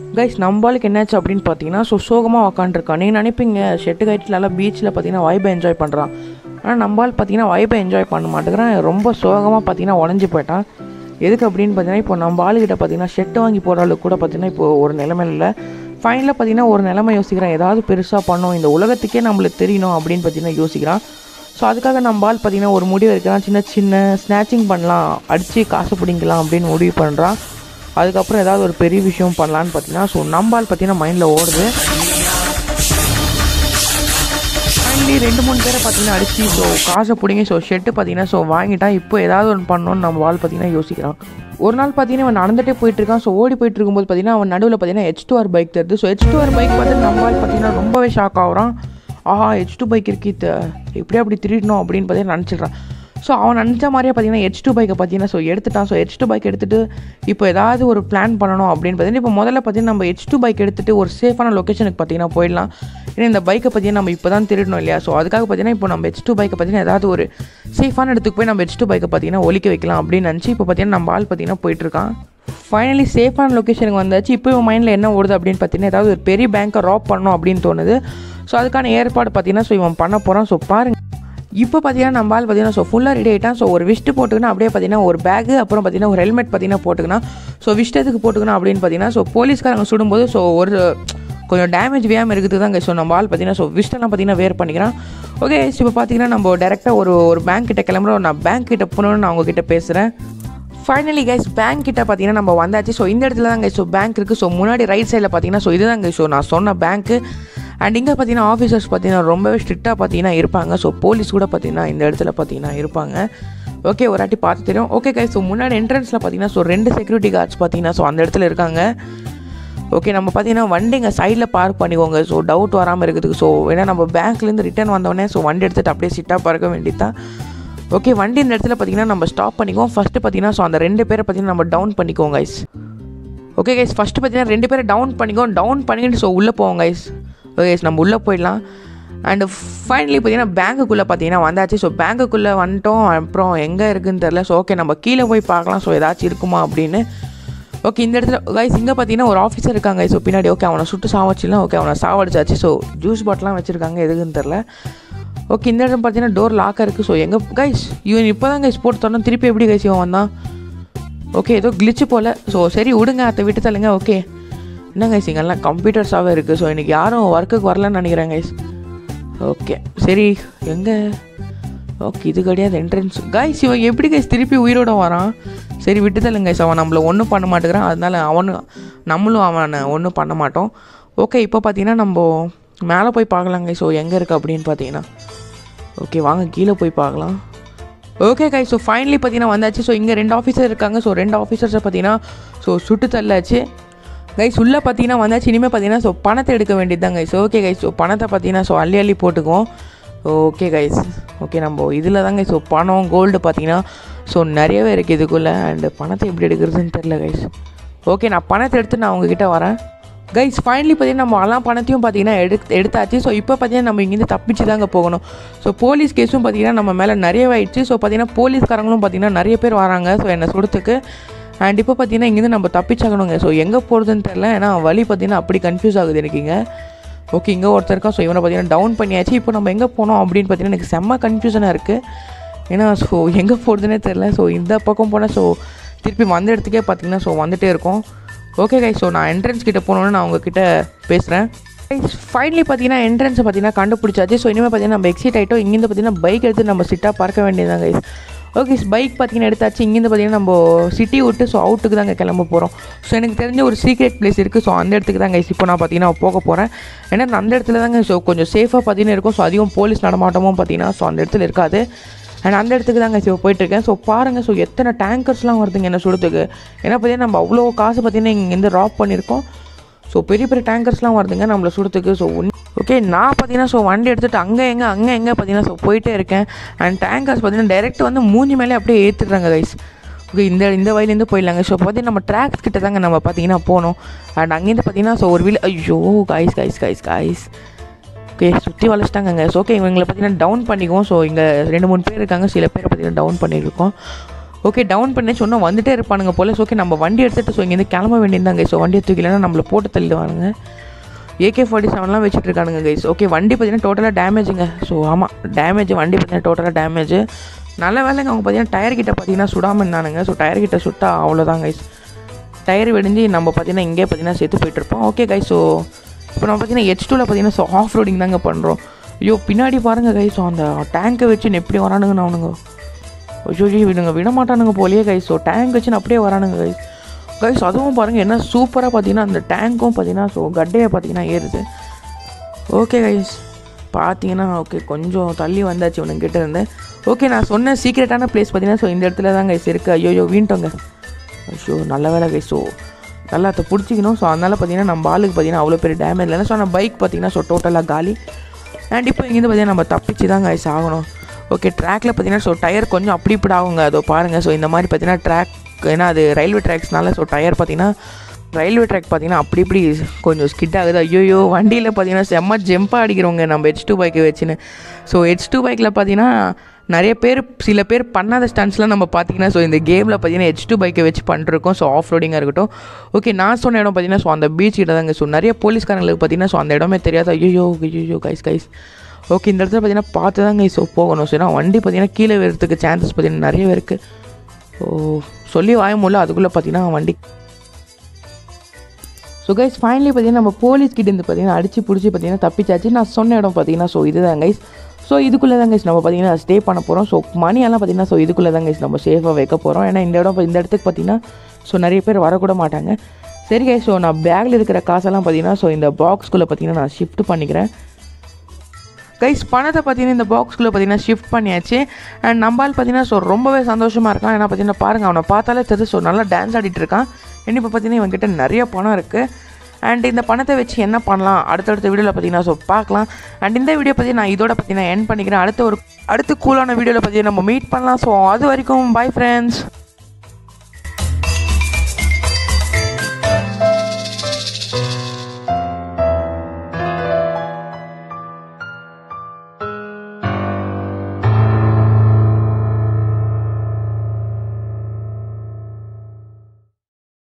guys நம்மளுக்கு என்னாச்சு அப்படின்னு பார்த்தீங்கன்னா ஸோ சோகமாக உக்காண்டிருக்கான் நீங்கள் நினைப்பீங்க ஷெட்டு கைட்லலாம் பீச்சில் பார்த்தீங்கன்னா வைபை என்ஜாய் பண்ணுறான் ஆனால் நம்மளால் பார்த்தீங்கன்னா வைபை என்ஜாய் பண்ண மாட்டேங்கிறான் ரொம்ப சோகமாக பார்த்தீங்கன்னா உடஞ்சி போயிட்டான் எதுக்கு அப்படின்னு பார்த்தீங்கன்னா இப்போ நம்ம ஆளுகிட்ட பார்த்தீங்கன்னா ஷெட்டு வாங்கி போகிற அளவுக்கு கூட பார்த்தீங்கன்னா இப்போ ஒரு நிலைமையில் இல்லை ஃபைனலாக பார்த்தீங்கன்னா ஒரு நிலைமை யோசிக்கிறான் ஏதாவது பெருசாக பண்ணணும் இந்த உலகத்துக்கே நம்மளுக்கு தெரியணும் அப்படின்னு பார்த்தீங்கன்னா யோசிக்கிறான் ஸோ அதுக்காக நம்ம ஆள் பார்த்தீங்கன்னா ஒரு முடிவு எடுக்கிறான் சின்ன சின்ன ஸ்நாச்சிங் பண்ணலாம் அடித்து காசு பிடிங்கலாம் அப்படின்னு முடிவு பண்ணுறான் அதுக்கப்புறம் ஏதாவது ஒரு பெரிய விஷயம் பண்ணலான்னு பார்த்தீங்கன்னா ஸோ நம்ம ஆள் பார்த்தீங்கன்னா மைண்டில் ஓடுது ஃபைனலி ரெண்டு மூணு பேரை பார்த்தீங்கன்னா அடிச்சு ஸோ காசை பிடிங்க ஸோ ஷெட்டு பார்த்தீங்கன்னா ஸோ வாங்கிட்டான் இப்போ ஏதாவது ஒன்று பண்ணணும்னு நம்ம ஆள் பார்த்தீங்கன்னா யோசிக்கிறான் ஒரு நாள் பார்த்தீங்கன்னா அவன் நடந்துகிட்டே போயிட்டு இருக்கான் ஸோ ஓடி போயிட்டு இருக்கும்போது பார்த்தீங்கன்னா அவன் நடுவில் பார்த்தீங்கன்னா ஹெச் டூ ஆர் பைக் தருது ஸோ ஹெச் டூ ஆர் பைக் பார்த்து நம்ம ஆள் பார்த்தீங்கன்னா ரொம்பவே ஷாக் ஆகுறான் ஆஹா ஹெச் டூ பைக் இருக்கு இது எப்படி அப்படி திருடணும் அப்படின்னு பார்த்தீங்கன்னா நினச்சிடுறான் ஸோ அவன் நினச்ச மாதிரியே பார்த்தீங்கன்னா ஹெச் டூ பைக்கை பார்த்தீங்கன்னா ஸோ எடுத்துட்டான் ஸோ ஹெச் டூ பைக் எடுத்துகிட்டு இப்போ ஏதாவது ஒரு பிளான் பண்ணணும் அப்படின்னு பார்த்தீங்கன்னா இப்போ முதல்ல பார்த்தீங்கன்னா நம்ம ஹெச் டூ பைக் எடுத்துகிட்டு ஒரு சேஃபான லொக்கேஷனுக்கு பார்த்தீங்கன்னா போயிடலாம் ஏன்னா இந்த பைக்கை பார்த்தீங்கன்னா நம்ம இப்போ தான் திருடணும் இல்லையா ஸோ அதுக்காக பார்த்தீங்கன்னா இப்போ நம்ம ஹெச் டூ பைக்கை பார்த்தீங்கன்னா ஏதாவது ஒரு சேஃபான இடத்துக்கு போய் நம்ம ஹெச் டூ பைக்கை பார்த்தீங்கன்னா ஒலிக்க வைக்கலாம் அப்படின்னு நினச்சி இப்போ பார்த்தீங்கன்னா நம்ம ஆள் பார்த்தீங்கன்னா போயிட்டுருக்கான் ஃபைனலி சேஃபான லொக்கேஷனுக்கு வந்தாச்சு இப்போ இவன் மைண்டில் என்ன ஓடுது அப்படின்னு பார்த்தீங்கன்னா ஏதாவது ஒரு பெரிய பேங்க்கை ராப் பண்ணணும் அப்படின்னு தோணுது ஸோ அதுக்கான ஏற்பாடு பார்த்தீங்கன்னா ஸோ இவன் பண்ண போகிறான் ஸோ பாருங்க இப்போ பார்த்தீங்கன்னா நம்ம ஆள் பார்த்தீங்கன்னா ஸோ ஃபுல்லாக ரெடி ஆகிட்டான் ஸோ ஒரு விஷ்ட்டு போட்டுக்கணும் அப்படியே பார்த்தீங்கன்னா ஒரு பேகு அப்புறம் பார்த்தீங்கன்னா ஒரு ஹெல்மெட் பார்த்தீங்கன்னா போட்டுக்கணும் ஸோ விஷ்டத்துக்கு போட்டுக்கணும் அப்படின்னு பார்த்தீங்கன்னா ஸோ போலீஸ்காரங்க சுடும்போது ஸோ ஒரு கொஞ்சம் டேமேஜ் வேகாமல் இருக்குது தாங்க ஸோ நம்ம ஆள் பார்த்தீங்கன்னா ஸோ விஷ்டெல்லாம் பார்த்தீங்கன்னா வேர் பண்ணிக்கிறான் ஓகே இப்போ பார்த்தீங்கன்னா நம்ம டேரெக்டாக ஒரு ஒரு பேங்க் கிட்ட கிளம்புறோம் நான் பேங்க் கிட்ட போகணுன்னு நான் உங்ககிட்ட பேசுகிறேன் ஃபைனலி கைஸ் பேங்க் கிட்ட பார்த்தீங்கன்னா நம்ம வந்தாச்சு ஸோ இந்த இடத்துல தான் கைஸ் ஸோ பேங்க் இருக்குது ஸோ முன்னாடி ரைட் சைடில் பார்த்தீங்கன்னா ஸோ இதுதான் கைஸ் ஸோ நான் சொன்ன பேங்க்கு அண்ட் இங்கே பார்த்தீங்கன்னா ஆஃபீஸர்ஸ் பார்த்தீங்கன்னா ரொம்பவே ஸ்ட்ரிக்டாக பார்த்தீங்கன்னா இருப்பாங்க ஸோ போலீஸ் கூட பார்த்தீங்கன்னா இந்த இடத்துல பார்த்தீங்கன்னா இருப்பாங்க ஓகே ஒரு வாட்டி பார்த்து தெரியும் ஓகே கைஸ் ஸோ முன்னாடி என்ட்ரன்ஸில் பார்த்தீங்கன்னா ஸோ ரெண்டு செக்யூரிட்டி கார்ட்ஸ் பார்த்தீங்கன்னா ஸோ அந்த இடத்துல இருக்காங்க ஓகே நம்ம பார்த்தீங்கன்னா வண்டி இங்கே சைடில் பார்க் பண்ணிக்கோங்க ஸோ டவுட் வராமல் இருக்குதுக்கு ஸோ ஏன்னா நம்ம பேங்க்லேருந்து ரிட்டர்ன் வந்தோடனே ஸோ வண்டி எடுத்துகிட்டு அப்படியே சிட்டாக பார்க்க வேண்டியதான் ஓகே வண்டி இந்த இடத்துல பார்த்தீங்கன்னா நம்ம ஸ்டாப் பண்ணிக்குவோம் ஃபஸ்ட்டு பார்த்தீங்கன்னா ஸோ அந்த ரெண்டு பேரை பார்த்தீங்கன்னா நம்ம டவுன் பண்ணிக்குவோம் கைஸ் ஓகே கைஸ் ஃபஸ்ட்டு பார்த்தீங்கன்னா ரெண்டு பேரை டவுன் பண்ணிக்குவோம் டவுன் பண்ணிக்கிட்டு ஸோ உள்ளே போவோம் கைஸ் ஓகே கைஸ் நம்ம உள்ளே போயிடலாம் அண்டு ஃபைனலி பார்த்தீங்கன்னா பேங்க்குள்ளே பார்த்தீங்கன்னா வந்தாச்சு ஸோ பேங்க்குள்ளே வந்துட்டோம் அப்புறம் எங்கே இருக்குதுன்னு தெரில ஸோ ஓகே நம்ம கீழே போய் பார்க்கலாம் ஸோ ஏதாச்சும் இருக்குமா அப்படின்னு ஓகே இந்த இடத்துல கைஸ் இங்கே பார்த்தீங்கன்னா ஒரு ஆஃபீஸர் இருக்காங்க ஸோ பின்னாடி ஓகே அவனை சுட்டு சாவச்சிடலாம் ஓகே அவனை சாவடிச்சாச்சு ஸோ ஜூஸ் பாட்டிலாம் வச்சுருக்காங்க எதுக்குன்னு தெரில ஓகே இந்த இடத்துல பார்த்தீங்கன்னா டோர் லாக்காக இருக்குது ஸோ எங்கே கைஸ் இவன் இப்போ தான் கைஸ் போட்டு தரணும் திருப்பி எப்படி கைஸ் இவன் வந்தான் ஓகே ஏதோ கிளிச்சு போல் ஸோ சரி விடுங்க அதை விட்டு தள்ளுங்க ஓகே என்ன கைஸ் இங்கெல்லாம் கம்ப்யூட்டர்ஸாகவே இருக்குது ஸோ இன்றைக்கி யாரும் ஒர்க்குக்கு வரலன்னு நினைக்கிறேன் கைஸ் ஓகே சரி எங்கே ஓகே இது கிடையாது என்ட்ரன்ஸ் கைஸ் இவன் எப்படி கைஸ் திருப்பி உயிரோட வரான் சரி விட்டு தள்ளுங்க கைஸ் அவன் நம்மளை ஒன்றும் பண்ண மாட்டேங்கிறான் அதனால அவனு நம்மளும் அவனை ஒன்றும் பண்ண மாட்டோம் ஓகே இப்போ பார்த்தீங்கன்னா நம்ம மேலே போய் பார்க்கலாம் கைஸ் ஸோ எங்கே இருக்குது அப்படின்னு பார்த்தீங்கன்னா ஓகே வாங்க கீழே போய் பார்க்கலாம் ஓகே கை ஸோ ஃபைனலி பார்த்தீங்கன்னா வந்தாச்சு ஸோ இங்கே ரெண்டு ஆஃபீஸர் இருக்காங்க ஸோ ரெண்டு ஆஃபீஸர்ஸை பார்த்தீங்கன்னா ஸோ சுட்டு தள்ளாச்சு கைஸ் உள்ளே பார்த்தீங்கன்னா வந்தாச்சு இனிமேல் பார்த்தீங்கன்னா ஸோ பணத்தை எடுக்க வேண்டியது தான் கைஸ் ஓகே கைஸ் ஸோ பணத்தை பார்த்தீங்கன்னா ஸோ அள்ளி அள்ளி போட்டுக்குவோம் ஓகே கைஸ் ஓகே நம்ம இதில் தாங்க ஸோ பணம் கோல்டு பார்த்தீங்கன்னா ஸோ நிறையவே இருக்குது இதுக்குள்ளே அண்டு பணத்தை எப்படி எடுக்கிறதுன்னு தெரில கைஸ் ஓகே நான் பணத்தை எடுத்து நான் உங்ககிட்ட வரேன் கைஸ் ஃபைனலி பார்த்தீங்கன்னா நம்ம எல்லா பணத்தையும் பார்த்தீங்கன்னா எடு எடுத்தாச்சு ஸோ இப்போ பார்த்தீங்கன்னா நம்ம இங்கேருந்து தப்பிச்சு தாங்க போகணும் ஸோ போலீஸ் கேஸும் பார்த்தீங்கன்னா நம்ம மேலே நிறையவாயிடுச்சு ஸோ பார்த்தீங்கன்னா போலீஸ்காரங்களும் பார்த்தீங்கன்னா நிறைய பேர் வராங்க ஸோ என்னை சுடுறதுக்கு அண்ட் இப்போ பார்த்தீங்கன்னா இங்கேருந்து நம்ம தப்பிச்சாகணுங்க ஸோ எங்கே போகிறதுன்னு தெரில ஏன்னா வழி பார்த்தீங்கன்னா அப்படி கன்ஃபியூஸ் ஆகுது எனக்கு இங்கே ஓகே இங்கே ஒருத்தர் இருக்கா ஸோ இவனை பார்த்தீங்கன்னா டவுன் பண்ணியாச்சு இப்போ நம்ம எங்கே போனோம் அப்படின்னு பார்த்தீங்கன்னா எனக்கு செம்ம கன்ஃபியூஷனாக இருக்குது ஏன்னா ஸோ எங்கே போகிறதுனே தெரில ஸோ இந்த பக்கம் போனால் ஸோ திருப்பி வந்த இடத்துக்கே பார்த்தீங்கன்னா ஸோ வந்துட்டே இருக்கோம் ஓகே கைஸ் ஸோ நான் என்ட்ரன்ஸ் கிட்ட போகணுன்னு நான் உங்ககிட்ட பேசுகிறேன் கைஸ் ஃபைனலி பார்த்தீங்கன்னா என்ட்ரன்ஸை பார்த்தீங்கன்னா கண்டுபிடிச்சாச்சு ஸோ இனிமேல் பார்த்தீங்கன்னா நம்ம எக்ஸிட் ஆகிட்டோம் இங்கேருந்து பார்த்தீங்கன்னா பைக் எடுத்து நம்ம சிட்டாக பார்க்க வேண்டியதுதான் கைஸ் ஓகே பைக் பார்த்தீங்கன்னா எடுத்தாச்சு இங்கேருந்து பார்த்தீங்கன்னா நம்ம சிட்டி விட்டு ஸோ அவுட்டுக்கு தாங்க கிளம்ப போகிறோம் ஸோ எனக்கு தெரிஞ்ச ஒரு சீக்ரெட் பிளேஸ் இருக்குது ஸோ அந்த இடத்துக்கு தான் கைஸ் இப்போ நான் பார்த்தீங்கன்னா போக போகிறேன் ஏன்னா அந்த இடத்துல தாங்க ஸோ கொஞ்சம் சேஃபாக பார்த்தீங்கன்னா இருக்கும் ஸோ அதிகம் போலீஸ் நடமாட்டமும் பார்த்தீங்கன்னா ஸோ அந்த இடத்துல இருக்காது அண்ட் அந்த இடத்துக்கு தாங்க ஸோ போயிட்டுருக்கேன் ஸோ பாருங்கள் ஸோ எத்தனை டேங்கர்ஸ்லாம் வருதுங்க என்ன சுடுறதுக்கு ஏன்னா பார்த்தீங்கன்னா நம்ம அவ்வளோ காசு பார்த்தீங்கன்னா இங்கேருந்து ட்ராப் பண்ணியிருக்கோம் ஸோ பெரிய பெரிய டேங்கர்ஸ்லாம் வருதுங்க நம்மளை சுடுறதுக்கு ஸோ ஓகே நான் பார்த்தீங்கன்னா ஸோ வண்டி எடுத்துகிட்டு அங்கே எங்கே அங்கே எங்கே பார்த்தீங்கன்னா ஸோ போயிட்டே இருக்கேன் அண்ட் டேங்கர்ஸ் பார்த்தீங்கன்னா டைரெக்ட் வந்து மூஞ்சி மேலே அப்படியே ஏற்றுறாங்க கைஸ் ஓகே இந்த இந்த வயலேருந்து போயிடலாங்க ஸோ பார்த்தீங்கன்னா நம்ம ட்ராக்ஸ் கிட்ட தாங்க நம்ம பார்த்தீங்கன்னா போகணும் அண்ட் அங்கேருந்து பார்த்தீங்கன்னா ஸோ ஒரு வீல் ஐயோ guys guys guys guys okay சுற்றி வளைச்சிட்டாங்க ஸோ ஓகே இவங்களை பார்த்தீங்கன்னா டவுன் பண்ணிக்குவோம் ஸோ இங்கே ரெண்டு மூணு பேர் இருக்காங்க சில பேர் பார்த்தீங்கன்னா டவுன் பண்ணியிருக்கோம் ஓகே டவுன் பண்ணி சொன்னால் வந்துட்டே இருப்பானுங்க போல ஓகே நம்ம வண்டி எடுத்துகிட்டு ஸோ இங்கேருந்து கிளம்ப வேண்டியதாங்க ஸோ வண்டியை தூக்கிலன்னா நம்மளை போட்டு தள்ளிடுவானுங்க ஏகே ஃபார்ட்டி செவன்லாம் வச்சுட்டு இருக்கானுங்க கைஸ் ஓகே வண்டி பார்த்தீங்கன்னா டோட்டலாக டேமேஜுங்க ஸோ ஆமாம் டேமேஜ் வண்டி பார்த்தீங்கன்னா டோட்டலாக டேமேஜ் நல்ல வேலைங்க அவங்க பார்த்தீங்கன்னா டயர் கிட்ட பார்த்தீங்கன்னா சுடாமல் இருந்தானுங்க ஸோ டயர் கிட்ட சுட்டா அவ்வளோதான் கைஸ் டயர் வெடிஞ்சு நம்ம பார்த்தீங்கன்னா இங்கே பார்த்தீங்கன்னா செத்து போயிட்டுருப்போம் ஓகே கைஸ் ஸோ இப்போ நம்ம பார்த்தீங்கன்னா ஹெச் டூவில் பார்த்தீங்கன்னா ஸோ ஆஃப் ரோடிங் தாங்க பண்ணுறோம் ஐயோ பின்னாடி பாருங்கள் கைஸ் ஸோ அந்த டேங்கை வச்சு எப்படி வரானுங்கன்னு அவனுங்க ஐயோ ஐயோ விடுங்க விட மாட்டானுங்க போலியே கைஸ் ஸோ டேங்க் வச்சுன்னு அப்படியே வரானுங்க கைஸ் கைஸ் அதுவும் பாருங்கள் என்ன சூப்பராக பார்த்தீங்கன்னா அந்த டேங்க்கும் பார்த்தீங்கன்னா ஸோ கட்டையை பார்த்தீங்கன்னா ஏறுது ஓகே கைஸ் பார்த்தீங்கன்னா ஓகே கொஞ்சம் தள்ளி வந்தாச்சு உனக்கு கிட்ட இருந்து ஓகே நான் சொன்ன சீக்ரெட்டான பிளேஸ் பார்த்தீங்கன்னா ஸோ இந்த இடத்துல தான் கைஸ் இருக்குது ஐயோ வீண்டோங்க ஐயோ நல்ல வேலை கைஸ் ஸோ நல்லா அதை பிடிச்சிக்கணும் ஸோ அதனால் பார்த்தீங்கன்னா நம்ம ஆளுக்கு பார்த்தீங்கன்னா அவ்வளோ பெரிய டேமேஜ் இல்லைன்னா ஸோ நம்ம பைக் பார்த்தீங்கன்னா ஸோ டோட்டலாக காலி அண்ட் இப்போ இங்கேருந்து பார்த்தீங்கன்னா நம்ம தப்பிச்சு தான் கைஸ் ஆகணும் ஓகே ட்ராக்கில் பார்த்தீங்கன்னா ஸோ டயர் கொஞ்சம் அப்படி இப்படி ஆகுங்க அதோ பாருங்கள் ஸோ இந்த மாதிரி பார்த்தீங்கன்னா ட்ராக் ஏன்னா அது ரயில்வே ட்ராக்ஸ்னால ஸோ டயர் பார்த்தீங்கன்னா ரயில்வே ட்ராக் பார்த்தீங்கன்னா அப்படி இப்படி கொஞ்சம் ஸ்கிட் ஆகுது ஐயோயோ வண்டியில் பார்த்தீங்கன்னா செம்ம ஜெம்பாக அடிக்கிறவங்க நம்ம ஹெச் டூ பைக்கை வச்சுன்னு ஸோ ஹெச் டூ பைக்கில் பார்த்தீங்கன்னா நிறைய பேர் சில பேர் பண்ணாத ஸ்டன்ஸ்லாம் நம்ம பார்த்தீங்கன்னா ஸோ இந்த கேமில் பார்த்தீங்கன்னா ஹெச் டூ பைக்கை வச்சு பண்ணிருக்கோம் ஸோ ஆஃப் ரோடிங்காக இருக்கட்டும் ஓகே நான் சொன்ன இடம் பார்த்தீங்கன்னா ஸோ அந்த பீச் கிட்ட தாங்க ஸோ நிறைய போலீஸ்காரங்களுக்கு பார்த்தீங்கன்னா ஸோ அந்த இடமே தெரியாது ஐயோ ஐயோ கைஸ் கைஸ் ஓகே இந்த இடத்துல பார்த்தீங்கன்னா பார்த்து தாங்க ஸோ போகணும் ஸோ ஏன்னா வண்டி பார்த்தீங்கன்னா கீழே வரதுக்கு சான்சஸ் பார்த்தீங்கன்னா நிறைய இருக்குது ஸோ சொல்லி வாய முடியல அதுக்குள்ளே பார்த்தீங்கன்னா வண்டி ஸோ கைஸ் ஃபைனலி பார்த்தீங்கன்னா நம்ம போலீஸ் கிட்ட இருந்து பார்த்தீங்கன்னா அடிச்சு பிடிச்சி பார்த்தீங்கன்னா தப்பிச்சாச்சு நான் சொன்ன இடம் பார்த்தீங்கன்னா ஸோ இதுதான் கைஸ் ஸோ இதுக்குள்ளே தான் கைஸ் நம்ம பார்த்தீங்கன்னா ஸ்டே பண்ண போகிறோம் ஸோ மணியெல்லாம் பார்த்தீங்கன்னா ஸோ இதுக்குள்ளே தான் கைஸ் நம்ம சேஃபாக வைக்க போகிறோம் ஏன்னா இந்த இடம் இந்த இடத்துக்கு பார்த்தீங்கன்னா ஸோ நிறைய பேர் வரக்கூட மாட்டாங்க சரி கைஸ் ஸோ நான் பேக்கில் இருக்கிற காசெல்லாம் பார்த்தீங்கன்னா ஸோ இந்த பாக்ஸ்குள்ளே பார்த்தீங்கன்னா நான் ஷிஃப்ட் பண்ணிக்கிறேன் கைஸ் பணத்தை பார்த்தீங்கன்னா இந்த பாக்ஸ்குள்ளே பார்த்தீங்கன்னா ஷிஃப்ட் பண்ணியாச்சு அண்ட் நம்பால் பார்த்தீங்கன்னா ஸோ ரொம்பவே சந்தோஷமாக இருக்கான் ஏன்னா பார்த்தீங்கன்னா பாருங்கள் அவனை பார்த்தாலே தெரிஞ்சு ஸோ நல்லா டான்ஸ் ஆடிட்டு இருக்கான் என்ன இப்போ பார்த்தீங்கன்னா இவன்கிட்ட நிறைய பணம் இருக்குது அண்ட் இந்த பணத்தை வச்சு என்ன பண்ணலாம் அடுத்தடுத்த வீடியோவில் பார்த்தீங்கன்னா ஸோ பார்க்கலாம் அண்ட் இந்த வீடியோ பற்றி நான் இதோட பார்த்தீங்கன்னா என் பண்ணிக்கிறேன் அடுத்த ஒரு அடுத்த கூலான வீடியோவில் பற்றி நம்ம மீட் பண்ணலாம் ஸோ அது வரைக்கும் பை ஃப்ரெண்ட்ஸ்